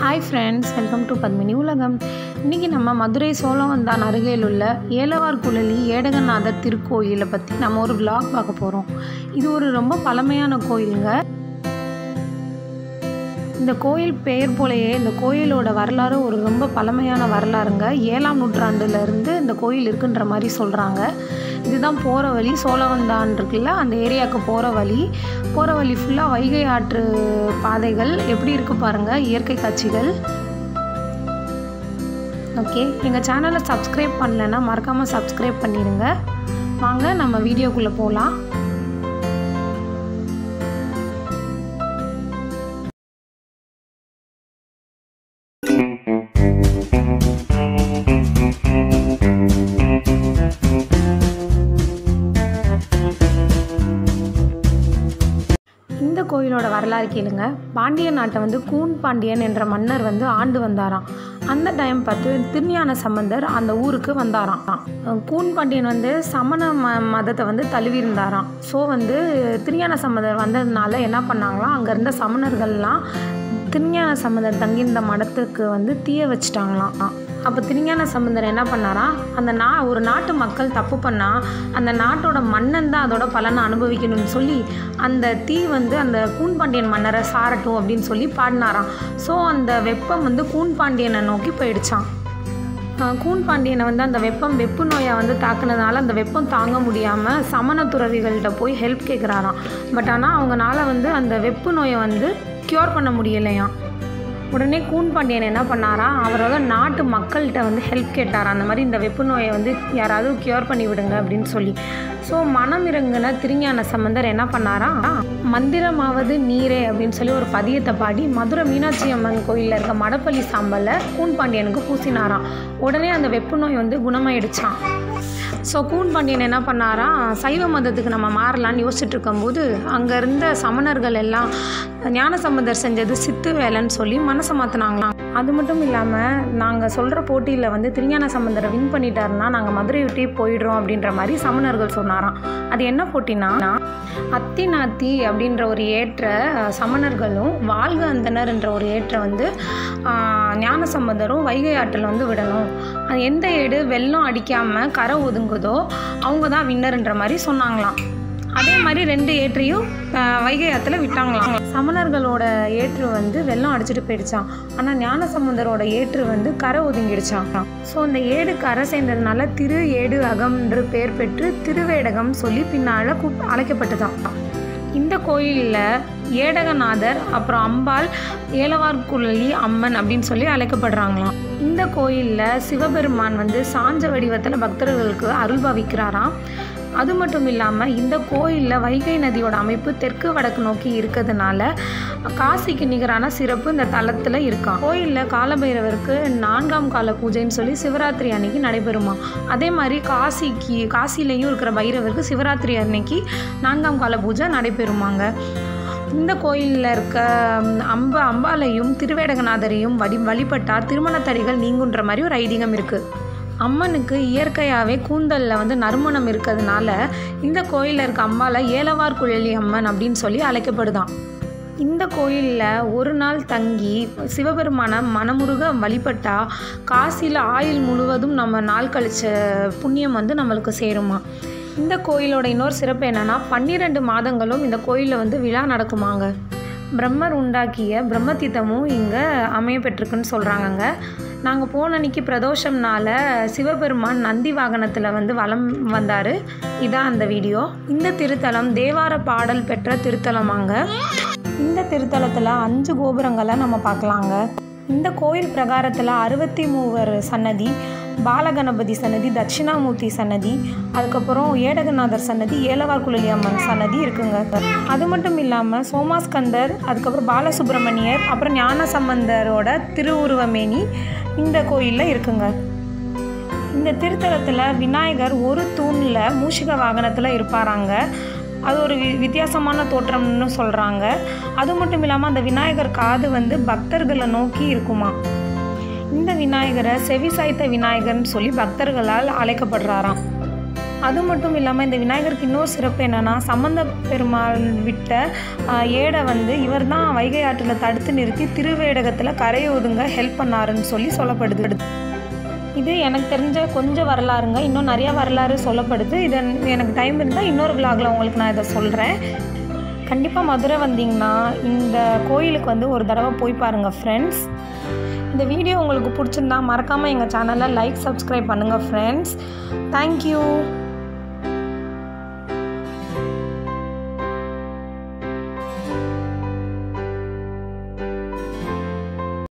hi friends welcome to Padmini Ulagam இன்றைக்கி நம்ம மதுரை சோழவந்தான் அருகில் உள்ள ஏலவார் குழலி ஏடகநாதர் திருக்கோயிலை பற்றி நம்ம ஒரு vlog பார்க்க போகிறோம் இது ஒரு ரொம்ப பழமையான கோயிலுங்க இந்த கோயில் பெயர் போலயே இந்த கோயிலோட வரலாறு ஒரு ரொம்ப பழமையான வரலாறுங்க ஏழாம் நூற்றாண்டுல இருந்து இந்த கோயில் இருக்குன்ற மாதிரி சொல்கிறாங்க இதுதான் போகிற வழி சோழவந்தான் இருக்குல்ல அந்த ஏரியாவுக்கு போகிற வழி போகிற வழி ஃபுல்லாக வைகை ஆற்று பாதைகள் எப்படி இருக்கு பாருங்கள் இயற்கை காட்சிகள் ஓகே எங்கள் சேனலை சப்ஸ்கிரைப் பண்ணலைன்னா மறக்காமல் சப்ஸ்கிரைப் பண்ணிடுங்க வாங்க நம்ம வீடியோக்குள்ளே போகலாம் இந்த கோயிலோட வரலாறு கேளுங்க பாண்டிய நாட்டை வந்து கூன் பாண்டியன் என்ற மன்னர் வந்து ஆண்டு வந்தாராம் அந்த டைம் பார்த்து திருஞான சம்பந்தர் அந்த ஊருக்கு வந்தாராம் அஹ் கூன் பாண்டியன் வந்து சமண ம மதத்தை வந்து தழுவியிருந்தாராம் ஸோ வந்து திருஞான சம்பந்தர் வந்ததுனால என்ன பண்ணாங்களாம் அங்கே இருந்த சமணர்கள்லாம் திருஞான சம்பந்தர் தங்கியிருந்த மடத்துக்கு வந்து தீய வச்சிட்டாங்களாம் அப்போ திருஞான சம்பந்தர் என்ன பண்ணாராம் அந்த நா ஒரு நாட்டு மக்கள் தப்பு பண்ணால் அந்த நாட்டோட மன்னன் தான் அதோட பலனை அனுபவிக்கணும்னு சொல்லி அந்த தீ வந்து அந்த கூன்பாண்டியன் மன்னரை சாரட்டும் அப்படின்னு சொல்லி பாடினாராம் ஸோ அந்த வெப்பம் வந்து கூன்பாண்டியனை நோக்கி போயிடுச்சான் ஆஹ் கூன் பாண்டியனை வந்து அந்த வெப்பம் வெப்பு நோயை வந்து தாக்குனதுனால அந்த வெப்பம் தாங்க முடியாமல் சமண துறவிகள்கிட்ட போய் ஹெல்ப் கேட்குறாராம் பட் ஆனால் அவங்கனால வந்து அந்த வெப்பு நோயை வந்து க்யூர் பண்ண முடியலையாம் உடனே கூன் பாண்டியன் என்ன பண்ணாராம் அவரோட நாட்டு மக்கள்கிட்ட வந்து ஹெல்ப் கேட்டாராம் அந்த மாதிரி இந்த வெப்பு நோயை வந்து யாராவது க்யூர் பண்ணி விடுங்க அப்படின்னு சொல்லி ஸோ மனம் இறங்கின திருஞான சம்பந்தர் என்ன பண்ணாராம் மந்திரமாவது நீரே அப்படின்னு சொல்லி ஒரு பதியத்தை பாடி மதுரை மீனாட்சி அம்மன் கோயிலில் இருக்க மடப்பள்ளி சாம்பலை கூன் பாண்டியனுக்கு பூசினாராம் உடனே அந்த வெப்பு நோய் வந்து குணமாயிடுச்சான் ஸோ கூன் பாண்டியன் என்ன பண்ணாராம் சைவ மதத்துக்கு நம்ம மாறலான்னு யோசிச்சுட்டு இருக்கும்போது அங்கே இருந்த சமணர்கள் எல்லாம் ஞானசம்பந்தர் செஞ்சது சித்து வேலைன்னு சொல்லி மனசை மாற்றினாங்களாம் அது மட்டும் இல்லாமல் நாங்கள் சொல்கிற போட்டியில் வந்து திருஞான சம்பந்தரை வின் பண்ணிட்டாருன்னா நாங்கள் மதுரை விட்டே போயிடுறோம் அப்படின்ற மாதிரி சமணர்கள் சொன்னாராம் அது என்ன போட்டினா அத்தி நாத்தி அப்படின்ற ஒரு ஏற்ற அஹ், சமணர்களும் வாழ்க அந்தனர் என்ற ஒரு ஏற்ற வந்து ஆஹ், ஞானசம்பந்தரும் வைகை ஆற்றில் வந்து விடணும் அது எந்த ஏடு வெள்ளம் அடிக்காமல் கரை ஒதுங்குதோ அவங்க தான் வின்னர்ன்ற மாதிரி சொன்னாங்களாம் அதே மாதிரி ரெண்டு ஏற்றையும் ஆஹ், வைகை ஆற்றுல விட்டாங்களாம் சமணர்களோட ஏற்று வந்து வெள்ளம் அடிச்சுட்டு போயிடுச்சான் ஆனால் ஞானசம்பந்தரோட ஏற்று வந்து கரை ஒதுங்கிடுச்சான் ஸோ அந்த ஏடு கரை சேர்ந்ததுனால திரு ஏடு அகம்ன்று பேர் பெற்று திருவேடகம் சொல்லி பின்னால் கூப் அழைக்கப்பட்டுதான் இந்த கோயிலில் ஏடகநாதர் அப்புறம் அம்பாள் ஏலவார்குழலி அம்மன் அப்படின்னு சொல்லி அழைக்கப்படுறாங்களாம் இந்த கோயிலில் சிவபெருமான் வந்து சாஞ்ச வடிவத்தில் பக்தர்களுக்கு அருள் பாவிக்கிறாராம் அது மட்டும் இல்லாமல் இந்த கோயிலில் வைகை நதியோட அமைப்பு தெற்கு வடக்கு நோக்கி இருக்கிறதுனால காசிக்கு நிகரான சிறப்பு இந்த தலத்தில் இருக்காம் கோயிலில் காலபைரவருக்கு நான்காம் கால பூஜைன்னு சொல்லி சிவராத்திரி அன்னைக்கு நடைபெறுமா அதே மாதிரி காசிக்கு காசிலையும் இருக்கிற பைரவருக்கு சிவராத்திரி அன்னைக்கு நான்காம் கால பூஜை நடைபெறுமாங்க இந்த கோயிலில் இருக்க ம், அம்ப அம்பாலையும் திருவேடகநாதரையும் வழி வழிபட்டால் திருமணத்தடிகள் நீங்குன்ற மாதிரி ஒரு ஐதீகம் இருக்குது அம்மனுக்கு இயற்கையாகவே கூந்தலில் வந்து நறுமணம் இருக்கிறதுனால இந்த கோயிலில் இருக்க அம்பாலை ஏலவார் குழலி அம்மன் அப்படின்னு சொல்லி அழைக்கப்படுதாம் இந்த கோயிலில் ஒரு நாள் தங்கி சிவபெருமான மனமுருக வழிபட்டா காசியில் ஆயுள் முழுவதும் நம்ம நாள் கழிச்ச புண்ணியம் வந்து நம்மளுக்கு சேருமா இந்த கோயிலோட இன்னொரு சிறப்பு என்னென்னா பன்னிரெண்டு மாதங்களும் இந்த கோயிலில் வந்து விழா நடக்குமாங்க பிரம்மர் உண்டாக்கிய பிரம்மதீத்தமும் இங்கே அமைய பெற்றிருக்குன்னு சொல்கிறாங்கங்க நாங்கள் போன அன்னைக்கு பிரதோஷம்னால சிவபெருமான் நந்தி வாகனத்தில் வந்து வலம் வந்தார் இதான் அந்த வீடியோ இந்த திருத்தலம் தேவார பாடல் பெற்ற திருத்தலமாங்க இந்த திருத்தலத்தில் அஞ்சு கோபுரங்களை நம்ம பார்க்கலாங்க இந்த கோயில் பிரகாரத்தில் அறுபத்தி மூவர் சன்னதி பாலகணபதி சன்னதி தட்சிணாமூர்த்தி சன்னதி அதுக்கப்புறம் ஏடகநாதர் சன்னதி ஏலவார்குழலி அம்மன் சன்னதி இருக்குங்க அது மட்டும் இல்லாமல் சோமாஸ்கந்தர் அதுக்கப்புறம் பாலசுப்ரமணியர் அப்புறம் ஞானசம்பந்தரோட திருவுருவமேனி இந்த கோயிலில் இருக்குங்க இந்த திருத்தலத்தில் விநாயகர் ஒரு தூணில் மூஷிக வாகனத்தில் இருப்பாராங்க அது ஒரு வி வித்தியாசமான தோற்றம்னு சொல்கிறாங்க அது மட்டும் இல்லாமல் அந்த விநாயகர் காது வந்து பக்தர்களை நோக்கி இருக்குமா இந்த விநாயகரை செவி சாய்த்த விநாயகர்னு சொல்லி பக்தர்களால் அழைக்கப்படுறாராம் அது மட்டும் இல்லாமல் இந்த விநாயகருக்கு இன்னொரு சிறப்பு என்னென்னா சம்பந்த பெருமாள் விட்ட ஆஹ், ஏடை வந்து இவர் தான் வைகை ஆற்றில் தடுத்து நிறுத்தி திருவேடகத்தில் கரையை ஒதுங்க ஹெல்ப் பண்ணாருன்னு சொல்லி சொல்லப்படுது இது எனக்கு தெரிஞ்ச கொஞ்சம் வரலாறுங்க இன்னும் நிறைய வரலாறு சொல்லப்படுது இது எனக்கு டைம் இருந்தால் இன்னொரு விலாகில் உங்களுக்கு நான் இதை சொல்கிறேன் கண்டிப்பாக மதுரை வந்தீங்கன்னா இந்த கோயிலுக்கு வந்து ஒரு தடவை போய் பாருங்கள் ஃப்ரெண்ட்ஸ் இந்த வீடியோ உங்களுக்கு பிடிச்சிருந்தா மறக்காமல் எங்கள் சேனலை லைக் சப்ஸ்கிரைப் பண்ணுங்கள் ஃப்ரெண்ட்ஸ் தேங்க்யூ